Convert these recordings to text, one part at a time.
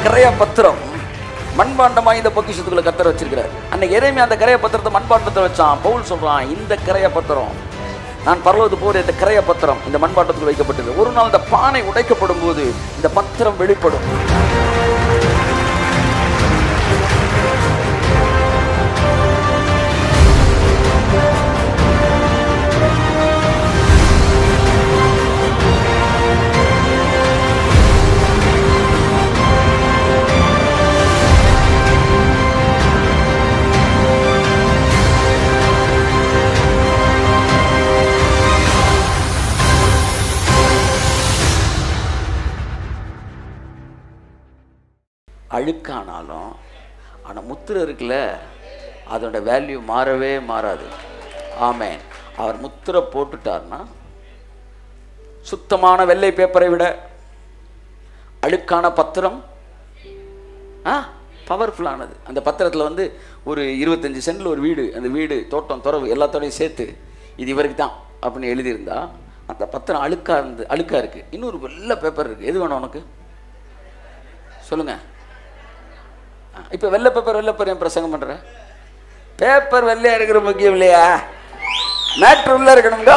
கிரைய பத்திரம் மண்பாண்டமா இந்த பொக்கிஷத்துக்குள்ள கத்தர் வச்சிருக்கிறார் அன்னைக்கு எரேமியா அந்த கிரைய பத்திரத்தை மண்பாண்டத்தை வச்சான் பவுல் சொல்றான் இந்த கிரைய பத்திரம் நான் பரலோது போர் இந்த கிரைய பத்திரம் இந்த மண்பாண்டத்தில் வைக்கப்பட்டது ஒரு நாள் இந்த பானை உடைக்கப்படும் போது இந்த பத்திரம் வெளிப்படும் அழுக்கானாலும் ஆனால் முத்திரை இருக்குல்ல அதோட வேல்யூ மாறவே மாறாது ஆமென் அவர் முத்திரை போட்டுட்டார்னா சுத்தமான வெள்ளை பேப்பரை விட அழுக்கான பத்திரம் ஆ பவர்ஃபுல்லானது அந்த பத்திரத்தில் வந்து ஒரு இருபத்தஞ்சி சென்டில் ஒரு வீடு அந்த வீடு தோட்டம் துறவு எல்லாத்தோடையும் சேர்த்து இது இவருக்கு தான் அப்படின்னு எழுதியிருந்தா அந்த பத்திரம் அழுக்கா இருந்து அழுக்கா இருக்குது இன்னொரு வெள்ளை பேப்பர் இருக்குது எது வேணும் உனக்கு சொல்லுங்கள் இப்போ வெள்ளை பேப்பர் வெள்ளை பேப்பர் ஏன் பிரசங்கம் பண்ற பேப்பர் வெள்ளையா இருக்கிற முக்கியம் இல்லையா மேட்ரு உள்ள இருக்கணுங்க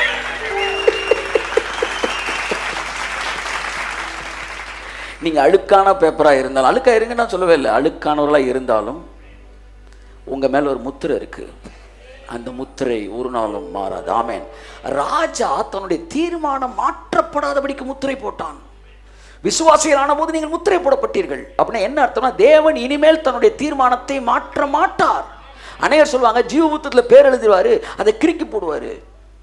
நீங்க அழுக்கான பேப்பரா இருந்தாலும் அழுக்கா இருங்க நான் சொல்லவே இல்லை அழுக்கானவர்களா இருந்தாலும் உங்க மேல ஒரு முத்திரை இருக்கு அந்த முத்திரை ஒரு நாளும் மாறாது ஆமென் ராஜா தன்னுடைய தீர்மானம் மாற்றப்படாதபடிக்கு முத்திரை போட்டான் விசுவாசிகளான போது நீங்கள் முத்திரை போடப்பட்டீர்கள் அப்படின்னா என்ன அர்த்தம்னா தேவன் இனிமேல் தன்னுடைய தீர்மானத்தை மாற்ற மாட்டார் அநேகர் சொல்லுவாங்க ஜீவபுத்தத்தில் பேர் எழுதுவாரு அதை கிறுக்கி போடுவாரு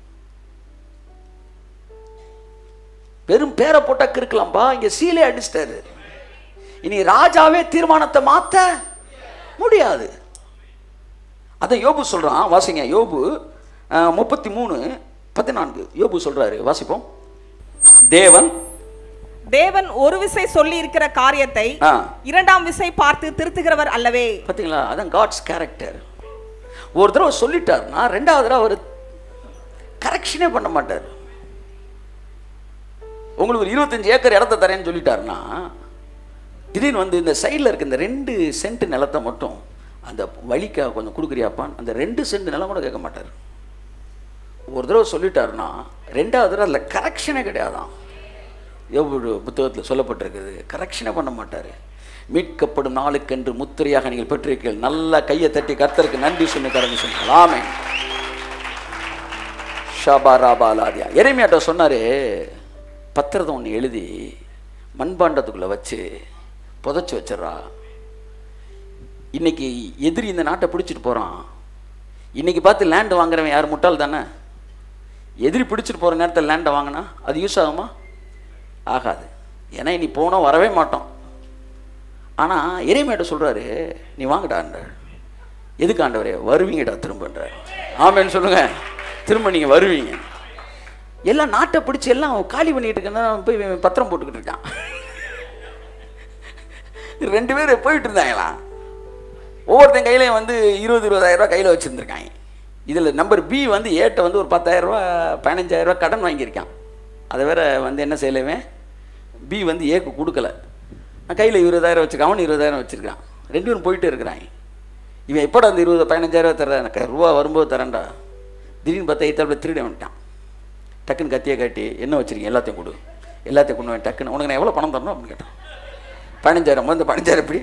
வெறும் பேரை போட்டா கிறுக்கலாம்பா இங்க சீலே அடிச்சிட்டாரு இனி ராஜாவே தீர்மானத்தை மாத்த முடியாது அதை யோபு சொல்றான் வாசிங்க யோபு முப்பத்தி மூணு பதினான்கு யோபு சொல்றாரு வாசிப்போம் தேவன் தேவன் ஒரு விசை சொல்லி இருக்கிற காரியத்தை ஆ இரண்டாம் விசை பார்த்து திருத்துகிறவர் அல்லவே பார்த்தீங்களா அதான் காட்ஸ் கேரக்டர் ஒரு தடவை சொல்லிட்டாருன்னா ரெண்டாவது தடவை அவர் கரெக்ஷனே பண்ண மாட்டார் உங்களுக்கு ஒரு இருபத்தஞ்சு ஏக்கர் இடத்த தரேன்னு சொல்லிட்டாருன்னா திடீர்னு வந்து இந்த சைடில் இருக்க இந்த ரெண்டு சென்ட் நிலத்தை மட்டும் அந்த வழிக்காக கொஞ்சம் கொடுக்குறியாப்பான்னு அந்த ரெண்டு சென்ட் நிலம் கூட கேட்க மாட்டார் ஒரு தடவை சொல்லிட்டாருன்னா ரெண்டாவது தடவை அதில் கரெக்ஷனே கிடையாதான் எவ்வளவு புத்தகத்தில் சொல்லப்பட்டிருக்குது கரெக்ஷனே பண்ண மாட்டார் மீட்கப்படும் நாளுக்கென்று முத்திரையாக நீங்கள் பெற்றிருக்கீர்கள் நல்லா கையை தட்டி கர்த்தருக்கு நன்றி சொல்லி கடந்து சொன்னார் ஆமே ஷாபா ராபா லாதியா எரேமியாட்ட சொன்னாரு பத்திரத்தை ஒன்று எழுதி மண்பாண்டத்துக்குள்ளே வச்சு புதைச்சி வச்சிட்றா இன்னைக்கு எதிரி இந்த நாட்டை பிடிச்சிட்டு போகிறான் இன்னைக்கு பார்த்து லேண்ட் வாங்குறவன் யார் முட்டாள் தானே எதிரி பிடிச்சிட்டு போகிற நேரத்தில் லேண்டை வாங்கினா அது யூஸ் ஆகுமா ஆகாது ஏன்னா நீ போனால் வரவே மாட்டோம் ஆனால் இறைமையிட்ட சொல்கிறாரு நீ வாங்கடான்றார் எதுக்கு ஆண்டவரே வருவீங்கடா திரும்பன்றார் ஆமேன்னு சொல்லுங்க திரும்ப நீங்கள் வருவீங்க எல்லாம் நாட்டை பிடிச்சி எல்லாம் காலி பண்ணிட்டு இருக்கேன்னா போய் இவன் பத்திரம் போட்டுக்கிட்டு இருக்கான் ரெண்டு பேர் போயிட்டு இருந்தாங்களாம் ஒவ்வொருத்தன் கையிலையும் வந்து இருபது இருபதாயிரம் ரூபாய் கையில் வச்சுருந்துருக்காங்க இதில் நம்பர் பி வந்து ஏட்ட வந்து ஒரு பத்தாயிரம் ரூபா பதினஞ்சாயிரம் ரூபாய் கடன் வாங்கியிருக்கான் அதை வேற வந்து என்ன செய்யலவேன் பி வந்து ஏக்கு கொடுக்கல நான் கையில் இருபதாயிரம் வச்சுருக்கான் அவன் இருபதாயிரம் வச்சுருக்கான் ரெண்டு பேரும் போயிட்டே இருக்கிறான் இவன் எப்படா அந்த இருபது பதினஞ்சாயிரம் தர எனக்கு ரூபா வரும்போது தரேன்டா திடீர்னு பார்த்தா எத்தாப்புல திருட வந்துட்டான் டக்குன்னு கத்தியை காட்டி என்ன வச்சிருக்கீங்க எல்லாத்தையும் கொடு எல்லாத்தையும் கொண்டு வந்து டக்குன்னு உனக்கு நான் எவ்வளோ பணம் தரணும் அப்படின்னு கேட்டான் பதினஞ்சாயிரம் இந்த பதினஞ்சாயிரம் எப்படி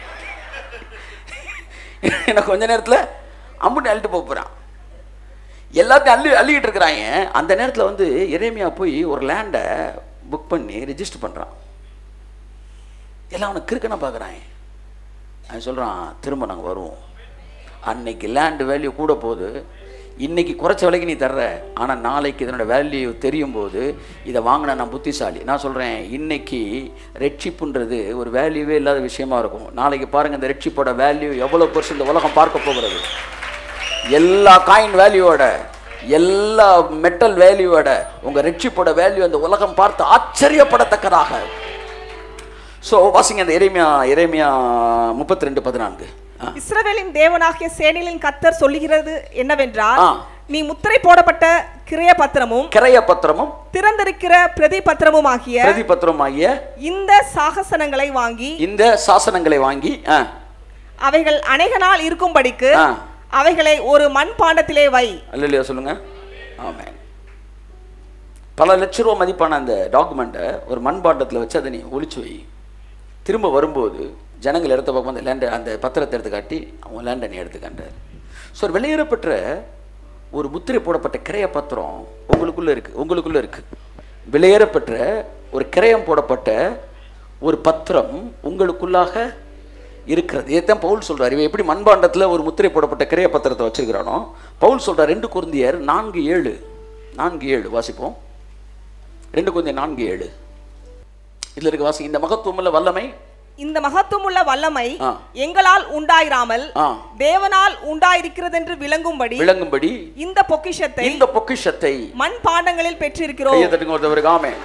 எனக்கு கொஞ்ச நேரத்தில் அம்புட்டு அள்ளிட்டு போக போகிறான் எல்லாத்தையும் அள்ளி அள்ளிக்கிட்டு இருக்கிறாங்க அந்த நேரத்தில் வந்து இறைமையா போய் ஒரு லேண்டை புக் பண்ணி ரெஜிஸ்டர் பண்ணுறான் எல்லாம் அவனை கிறுக்கனா பார்க்குறாங்க அவன் சொல்கிறான் திரும்ப நாங்கள் வருவோம் அன்னைக்கு லேண்டு வேல்யூ கூட போகுது இன்னைக்கு குறைச்ச விலைக்கு நீ தர்ற ஆனால் நாளைக்கு இதனோட வேல்யூ தெரியும் போது இதை வாங்கின நான் புத்திசாலி நான் சொல்கிறேன் இன்னைக்கு ரெட்சிப்புன்றது ஒரு வேல்யூவே இல்லாத விஷயமா இருக்கும் நாளைக்கு பாருங்கள் இந்த ரெட்சிப்போட வேல்யூ எவ்வளோ பெருசு இந்த உலகம் பார்க்க போகிறது எல்லா காயின் வேல்யூவோட எல்லா மெட்டல் வேல்யூவோட உங்கள் ரெட்சிப்போட வேல்யூ அந்த உலகம் பார்த்து ஆச்சரியப்படத்தக்கதாக ஸோ வாசிங்க அந்த இறைமையா இறைமையா முப்பத்தி ரெண்டு பதினான்கு இஸ்ரவேலின் தேவனாகிய சேனைகளின் கத்தர் சொல்லுகிறது என்னவென்றால் ஆ. நீ முத்திரை போடப்பட்ட கிரைய பத்திரமும் கிரைய பத்திரமும் திறந்திருக்கிற பிரதி பத்திரமும் ஆகிய பிரதி பத்திரம் ஆகிய இந்த சாகசனங்களை வாங்கி இந்த சாசனங்களை வாங்கி ஆ, அவைகள் அநேக நாள் இருக்கும்படிக்கு ஆ. அவைகளை ஒரு மண் பாண்டத்திலே வை அல்லையா சொல்லுங்க ஆமென் பல லட்ச ரூபா மதிப்பான அந்த டாக்குமெண்ட்டை ஒரு மண்பாண்டத்தில் வச்சு அதை நீ ஒளிச்சு வை திரும்ப வரும்போது ஜனங்கள் இடத்த பார்க்கும் அந்த லேண்டை அந்த பத்திரத்தை எடுத்து காட்டி அவன் லேண்டை நீ எடுத்துக்காண்டார் ஸோ ஒரு வெளியேறப்பட்ட ஒரு முத்திரை போடப்பட்ட கிரைய பத்திரம் உங்களுக்குள்ளே இருக்குது உங்களுக்குள்ளே இருக்குது வெளியேறப்பட்ட ஒரு கிரயம் போடப்பட்ட ஒரு பத்திரம் உங்களுக்குள்ளாக இருக்கிறது இதைத்தான் பவுல் சொல்றார் இவன் எப்படி மண்பாண்டத்தில் ஒரு முத்திரை போடப்பட்ட கிரைய பத்திரத்தை வச்சிருக்கிறானோ பவுல் சொல்றார் ரெண்டு குருந்தியர் நான்கு ஏழு நான்கு ஏழு வாசிப்போம் ரெண்டு குருந்தியர் நான்கு ஏழு இதுல இருக்க வாசி இந்த மகத்துவமுள்ள வல்லமை இந்த மகத்துவமுள்ள வல்லமை ஆ. எங்களால் உண்டாயிராமல் ஆ. தேவனால் உண்டாயிருக்கிறதென்று விளங்கும்படி விளங்கும்படி இந்த பொக்கிஷத்தை இந்த பொக்கிஷத்தை மண் பாண்டங்களில் பெற்றிருக்கிறோம் கையை தட்டுங்க ஒருத்தவருக்கு ஆமே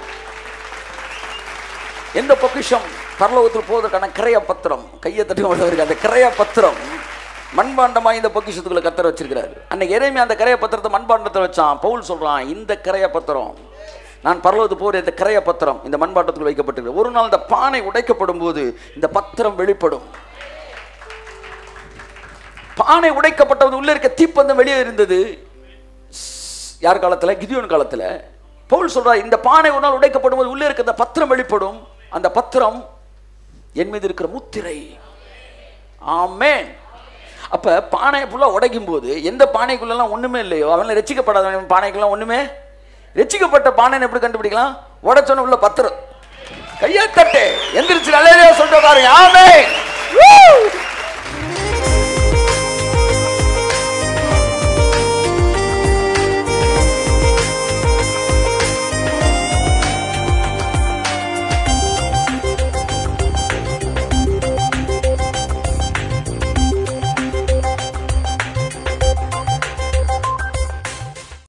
எந்த பொக்கிஷம் பரலோகத்தில் போவதற்கான கிரைய பத்திரம் கையை தட்டுங்க ஒருத்தவருக்கு அந்த கிரைய பத்திரம் மண்பாண்டமா இந்த பொக்கிஷத்துக்குள்ள கத்தர் வச்சிருக்கிறாரு அன்னைக்கு எரேமியா அந்த கிரைய பத்திரத்தை மண்பாண்டத்தை வச்சான் பவுல் சொல்றான் இந்த கிரைய பத்திரம் நான் பரலோகத்து போகிற இந்த கிரைய பத்திரம் இந்த மண்பாண்டத்துக்குள் வைக்கப்பட்டிருக்கு ஒரு நாள் இந்த பானை உடைக்கப்படும் போது இந்த பத்திரம் வெளிப்படும் பானை உடைக்கப்பட்டது உள்ள இருக்க தீப்பந்தம் வெளியே இருந்தது யார் காலத்துல கிதியோன் காலத்துல பவுல் சொல்றார் இந்த பானை ஒரு நாள் உடைக்கப்படும் போது உள்ளே இருக்க அந்த பத்திரம் வெளிப்படும் அந்த பத்திரம் என் மீது இருக்கிற முத்திரை ஆமென் அப்ப பானை ஃபுல்லா உடைக்கும் போது எந்த பானைக்குள்ளெல்லாம் ஒண்ணுமே இல்லையோ அவன் ரசிக்கப்படாதவன் பானைக்கெல்லாம் ஒண்ணுமே ரசிக்கப்பட்ட பானைன்னு எப்படி கண்டுபிடிக்கலாம் உடைச்சோன்னு உள்ள பத்திரம் கையை தட்டு எந்திரிச்சு அலையிலே சொல்லிட்டு பாருங்க ஆமென்